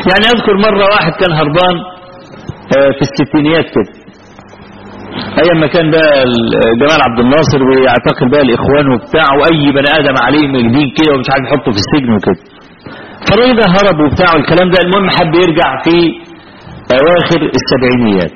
يعني اذكر مرة واحد كان هربان آه، في الستينيات كده ايام ما كان بقى ال- جمال عبد الناصر ويعتقل بقى الاخوان وبتاع واي بني ادم عليه مجدين كده ومش عارف يحطه في السجن وكده فالراجل ده هرب وبتاع والكلام ده المهم حب يرجع في اواخر السبعينيات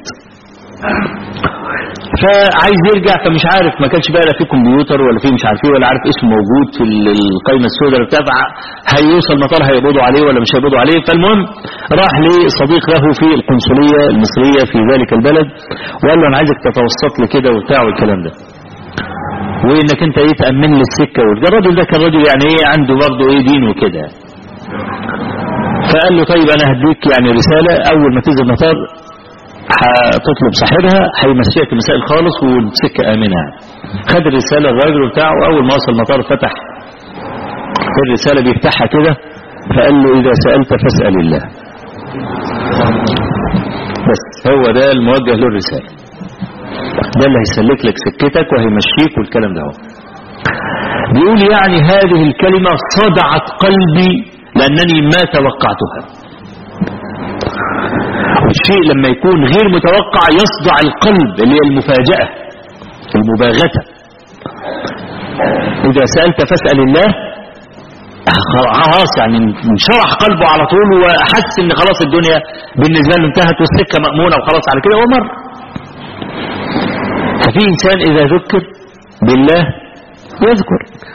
فعايز يرجع فمش عارف ما كانش بقى لا في كمبيوتر ولا في مش عارف ايه ولا عارف اسمه موجود في ال- القائمه السوداء بتاع هيوصل مطار هيقبضوا عليه ولا مش هيقبضوا عليه فالمهم راح لصديق له في القنصليه المصريه في ذلك البلد وقال له انا عايزك تتوسط لي كده وبتاع والكلام ده وانك انت ايه تامن لي السكه والجا. الراجل ده كان راجل يعني ايه عنده برضه ايه دين وكده فقال له طيب انا هديك يعني رساله اول ما تنزل المطار هتطلب صاحبها هيمشيك المسائل خالص والسكه امنه يعني. خد الرساله الراجل بتاعه اول ما وصل المطار فتح الرساله بيفتحها كده فقال له اذا سالت فاسال الله بس هو ده الموجه له الرساله ده اللي هيسلك لك سكتك وهيمشيك والكلام ده هو بيقول يعني هذه الكلمة صدعت قلبي لأنني ما توقعتها والشيء لما يكون غير متوقع يصدع القلب اللي هي المفاجأة المباغتة إذا سألت فاسأل الله خلاص يعني انشرح قلبه على طول وحس ان خلاص الدنيا بالنسبة له انتهت والسكة مأمونة وخلاص على كده هو مر ففي إنسان إذا ذكر بالله يذكر